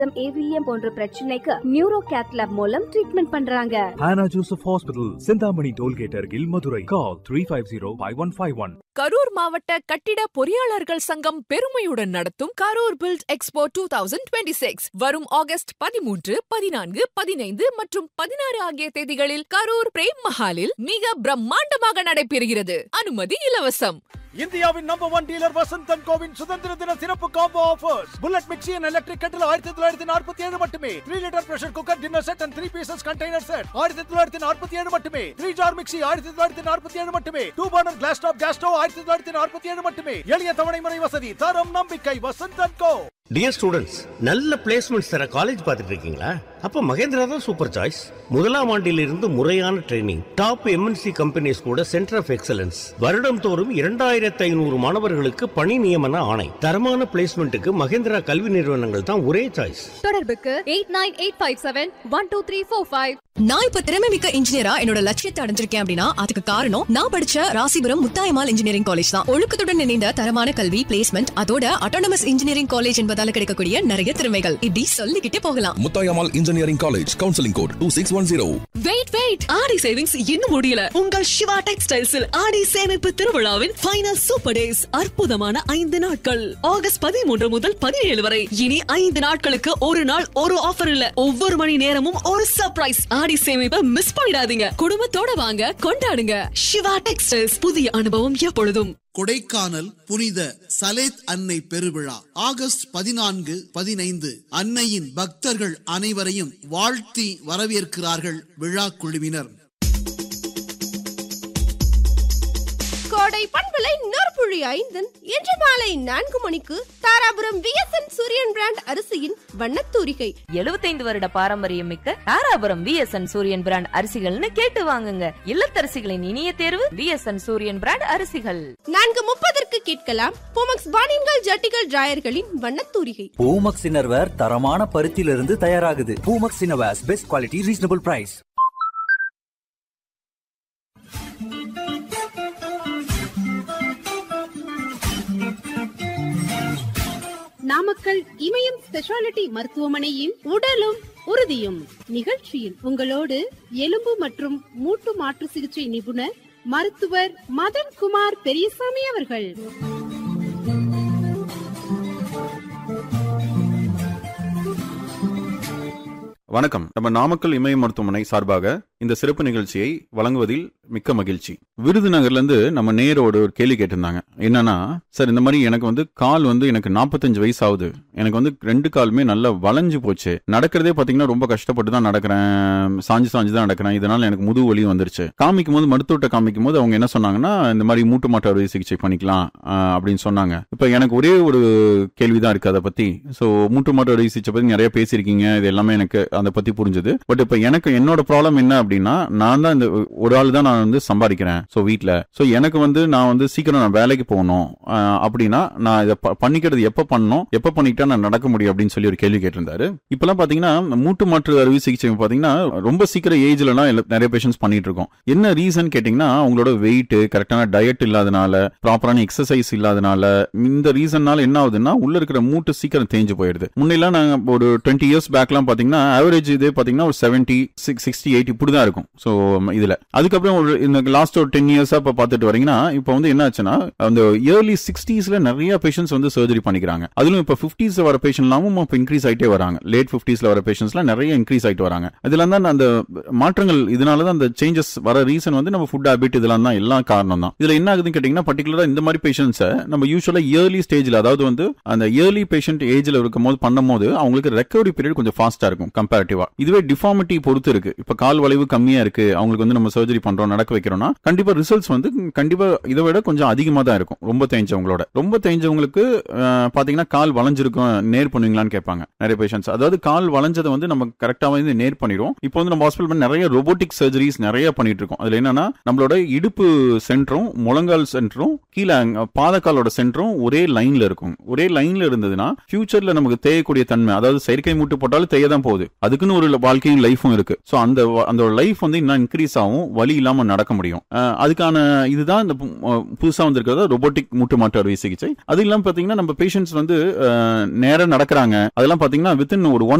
AVM போன்ற பிரச்சனைக்கு neuro cath lab மூலம் ட்ரீட்மெண்ட் பண்றாங்க Hannah Joseph Hospital, Sindhamani Tollgate Argil, Madurai. Call 350-5151. Karur மாவட்ட கட்டிட பொறியாளர்கள் சங்கம் பெருமையுடன் நடத்தும் Karur build expo two thousand twenty six வரும் ஆகஸ்ட் பதிமூன்று பதினான்கு பதினைந்து மற்றும் பதினாறு ஆகிய தேதிகளில் கரூர் பிரேம் மஹாலில் மிக பிரம்மாண்டமாக நடைபெறுகிறது அனுமதி இலவசம் இந்தியாவின் நம்பர் ஒன் டீலர் வசந்தன் கோவின் சுதந்திர தின சிறப்பு combo offers bullet mixie and electric kettle ஆயிரத்தி தொள்ளாயிரத்தி நாற்பத்தி ஏழு மட்டுமே three litre pressure cooker dinner set and three pieces container set ஆயிரத்தி தொள்ளாயிரத்தி நாற்பத்தி ஏழு மட்டுமே த்ரீ ஜார் மிக்சி ஆயிரத்தி தொள்ளாயிரத்தி நாற்பத்தி ஏழு மட்டுமே two burner glass top gas stove ஆயிரத்தி தொள்ளாயிரத்தி நாற்பத்தி ஏழு மட்டுமே எளிய தவணை முறை வசதி தரம் நம்பிக்கை வசந்தன் கோ டியர் ஸ்டூடெண்ட்ஸ் நல்ல பிளேஸ்மெண்ட்ஸ் தர காலேஜ் பார்த்துட்டு இருக்கீங்களா அப்போ மகேந்திரா தான் சூப்பர் சாய்ஸ் முதலாம் ஆண்டிலிருந்து முறையான ட்ரைனிங் டாப் எம்என்சி கம்பெனிஸ் கூட சென்டர் ஆஃப் எக்ஸலன்ஸ் வருடம் தோறும் இரண்டாயிரத்து ஐநூறு மாணவர்களுக்கு பணி நியமன ஆணை தரமான பிளேஸ்மெண்ட்டுக்கு மகேந்திரா கல்வி நிறுவனங்கள் தான் ஒரே சாய்ஸ் தொடர்புக்கு eight nine eight five seven one two three four five நான் இப்ப திறமை மிக்க இன்ஜினியரா என்னோட லட்சியத்தை அடைஞ்சிருக்கேன் அப்படின்னா அதுக்கு காரணம் நான் படிச்ச ராசிபுரம் முத்தாயமால் இன்ஜினியரிங் காலேஜ் தான் ஒழுக்கத்துடன் இணைந்த தரமான கல்வி பிளேஸ்மெண்ட் அதோட அட்டானமஸ் இன்ஜினியரிங் காலேஜ் என்பதால கிடைக்கக்கூடிய நிறைய திறமைகள் இப்படி சொல்லிக்கிட்டே போகலாம் Muthayammal engineering college counselling code two six one zero wait wait Aadi savings இன்னும் முடியல உங்கள் சிவா டெக்ஸ்டைல்ஸில் ஆடி சேமிப்பு திருவிழாவின் ஃபைனல் சூப்பர் டேஸ் அற்புதமான ஐந்து நாட்கள் ஆகஸ்ட் பதிமூன்று முதல் பதினேழு வரை இனி ஐந்து நாட்களுக்கு ஒரு நாள் ஒரு ஆஃபர் இல்ல ஒவ்வொரு மணி நேரமும் ஒரு சர்ப்ரைஸ் ஆடி சேமிப்பை மிஸ் பண்ணிடாதீங்க குடும்பத்தோட வாங்க கொண்டாடுங்க சிவா டெக்ஸ்டைல்ஸ் புதிய அனுபவம் எப்பொழுதும் கொடைக்கானல் புனித சலேத் அன்னை பெருவிழா ஆகஸ்ட் பதினான்கு பதினைந்து அன்னையின் பக்தர்கள் அனைவரையும் வாழ்த்தி வரவேற்கிறார்கள் விழா குழுவினர் கோடை பண்பலை நற்புழி ஐந்தன் இன்று மாலை நான்கு மணிக்கு தாராபுரம் விஎஸ்என் சூரியன் பிராண்ட் அரிசியின் வண்ணத்தூரிகை எழுபத்தைந்து வருட பாரம்பரியம் மிக்க தாராபுரம் விஎஸ்என் சூரியன் பிராண்ட் அரிசிகள்னு கேட்டு வாங்குங்க இல்லத்தரசிகளின் இனிய தேர்வு விஎஸ்என் சூரியன் பிராண்ட் அரிசிகள் நான்கு முப்பதற்கு கேட்கலாம் போமக்ஸ் பானின்கள் ஜட்டிகள் டிராயர்களின் வண்ணத்தூரிகை பூமக்ஸ் இன்னர்வேர் தரமான பருத்தியிலிருந்து தயாராகுது Poomex innerwears best quality reasonable price Namakkal Imayam speciality மருத்துவமனையின் உடலும் உறுதியும் நிகழ்ச்சியில் உங்களோடு எலும்பு மற்றும் மூட்டு மாற்று சிகிச்சை நிபுணர் மருத்துவர் மதன் குமார் பெரியசாமி அவர்கள் வணக்கம் நம்ம நாமக்கல் இமய மருத்துவமனை சார்பாக இந்த சிறப்பு நிகழ்ச்சியை வழங்குவதில் மிக்க மகிழ்ச்சி விருதுநகர்ல இருந்து நம்ம நேரோட ஒரு கேள்வி கேட்டிருந்தாங்க என்னன்னா சார் இந்த மாதிரி எனக்கு வந்து கால் வந்து எனக்கு நாற்பத்தஞ்சு வயசு ஆகுது எனக்கு வந்து ரெண்டு காலுமே நல்லா வளைஞ்சு போச்சு நடக்கிறதே பாத்தீங்கன்னா ரொம்ப கஷ்டப்பட்டு தான் நடக்கிறேன் சாஞ்சு சாஞ்சு தான் நடக்கிறேன் இதனால எனக்கு முதுகு வலி வந்துருச்சு காமிக்கும் போது மருத்துவத்தை காமிக்கும் போது அவங்க என்ன சொன்னாங்கன்னா இந்த மாதிரி மூட்டு மாற்று அறுவை சிகிச்சை பண்ணிக்கலாம் ஆஹ், அப்படின்னு சொன்னாங்க இப்ப எனக்கு ஒரே ஒரு கேள்விதான் இருக்கு அதை பத்தி சோ மூட்டு மாற்று அறுவை சிகிச்சை பத்தி நிறைய பேசியிருக்கீங்க இது எல்லாமே எனக்கு அதை பத்தி புரிஞ்சுது பட் இப்ப எனக்கு என்னோட ப்ராப்ளம் என்ன அப்படின்னா நான் தான் இந்த ஒரு ஆள் தான் நான் வந்து சம்பாதிக்கிறேன் ஸோ வீட்டில் ஸோ எனக்கு வந்து நான் வந்து சீக்கிரம் நான் வேலைக்கு போகணும் ஆஹ், அப்படின்னா நான் இதை ப- பண்ணிக்கிறது எப்போ பண்ணணும் எப்போ பண்ணிக்கிட்டா நான் நடக்க முடியும் அப்படின்னு சொல்லி ஒரு கேள்வி கேட்டிருந்தாரு இப்பெல்லாம் பாத்தீங்கன்னா மூட்டு மாற்று அறுவை சிகிச்சை பாத்தீங்கன்னா ரொம்ப சீக்கிரம் ஏஜ்லலாம் நிறைய பேஷண்ட்ஸ் பண்ணிட்டு இருக்கோம் என்ன ரீசன் கேட்டிங்கன்னா அவங்களோட வெயிட் கரெக்டான டயட் இல்லாதனால ப்ராப்பரான எக்ஸசைஸ் இல்லாதனால இந்த ரீசன்னால என்ன ஆகுதுன்னா உள்ள இருக்கிற மூட்டு சீக்கிரம் தேஞ்சு போயிடுது முன்னெல்லாம் நாங்க ஒரு டுவெண்ட்டி இயர்ஸ் பேக்லாம் பாத்தீங்கன்னா ஆவரேஜ் இது பாத்தீங்கன்னா ஒரு செவன்ட்டி சிக்ஸ் சிக்ஸ்டி எயிட் இப்படி தான் இருக்கும் ஸோ இதுல அதுக்கப்புறம் ஒரு இந்த லாஸ்ட் ஒரு டென் இயர்ஸா இப்ப பாத்துட்டு வரீங்கன்னா இப்போ வந்து என்ன ஆச்சுன்னா அந்த இயர்லி சிக்ஸ்டீஸ்ல நிறைய பேஷண்ட்ஸ் வந்து சர்ஜரி பண்ணிக்கிறாங்க அதுலயும் இப்ப பிப்டீஸ் வர பேஷண்ட்லாமும் இப்போ இன்க்ரீஸ் ஆயிட்டே வராங்க லேட் பிப்டீஸ்ல வர பேஷண்ட்ஸ்லாம் நிறைய இன்க்ரீஸ் ஆயிட்டு வராங்க இதுல தான் அந்த மாற்றங்கள் இதனால தான் அந்த சேஞ்சஸ் வர ரீசன் வந்து நம்ம ஃபுட் ஹேபிட் இதெல்லாம் தான் எல்லாம் காரணம் தான் இதுல என்ன ஆகுதுன்னு கேட்டீங்கன்னா பர்டிகுலரா இந்த மாதிரி பேஷண்ட்ஸை நம்ம யூஸ்வலா இயர்லி ஸ்டேஜ்ல அதாவது வந்து அந்த இயர்லி பேஷண்ட் ஏஜ்ல இருக்கும் போது பண்ணும்போது அவங்களுக்கு ரெக்கவரி பீரியட் கொஞ்சம் ஃபாஸ்டா இருக்கும் கம்பேரிட்டிவா இதுவே டிஃபார்மிட்டி பொறுத்து இருக்கு இப்ப கால் வளைவு கம்மியா இருக்கு அவங்களுக்கு வந்து நம்ம சர்ஜரி பண்றோம் நடக்க வைக்கிறோம்னா கண்டிப்பா ரிசல்ட்ஸ் வந்து கண்டிப்பா இதை விட கொஞ்சம் அதிகமா தான் இருக்கும் ரொம்ப தேஞ்சவங்களோட ரொம்ப தேஞ்சவங்களுக்கு அஹ், பாத்தீங்கன்னா கால் வளைஞ்சிருக்கும் நேர் பண்ணுவீங்களான்னு கேட்பாங்க நிறைய பேஷண்ட்ஸ் அதாவது கால் வளைஞ்சதை வந்து நம்ம கரெக்டா வந்து நேர் பண்ணிடுவோம் இப்போ வந்து நம்ம ஹாஸ்பிட்டல் நிறைய ரோபோட்டிக் சர்ஜரிஸ் நிறைய பண்ணிட்டு இருக்கோம் அதுல என்னன்னா நம்மளோட இடுப்பு சென்டரும் முழங்கால் சென்டரும் கீழே அங்க பாதக்காலோட சென்டரும் ஒரே லைன்ல இருக்கும் ஒரே லைன்ல இருந்ததுன்னா ஃபியூச்சர்ல நமக்கு தேயக்கூடிய தன்மை அதாவது செயற்கை மூட்டு போட்டாலும் தேய தான் போகுது அதுக்குன்னு ஒரு வாழ்க்கையும் லைஃபும் இருக்கு ஸோ அந்த வ- அந்த லைஃப் லைஃப் வந்து இன்னும் இன்க்ரீஸ் ஆகும் வலி இல்லாம நடக்க முடியும் அஹ், அதுக்கான இதுதான் இந்த பு- அஹ், புதுசா வந்திருக்கிறது ரொபோட்டிக் மூட்டு மாற்று அறுவை சிகிச்சை அது இல்லாம பாத்தீங்கன்னா நம்ம பேஷண்ட்ஸ் வந்து அஹ், நேரா நடக்கிறாங்க அதெல்லாம் பாத்தீங்கன்னா வித்தின் ஒரு ஒன்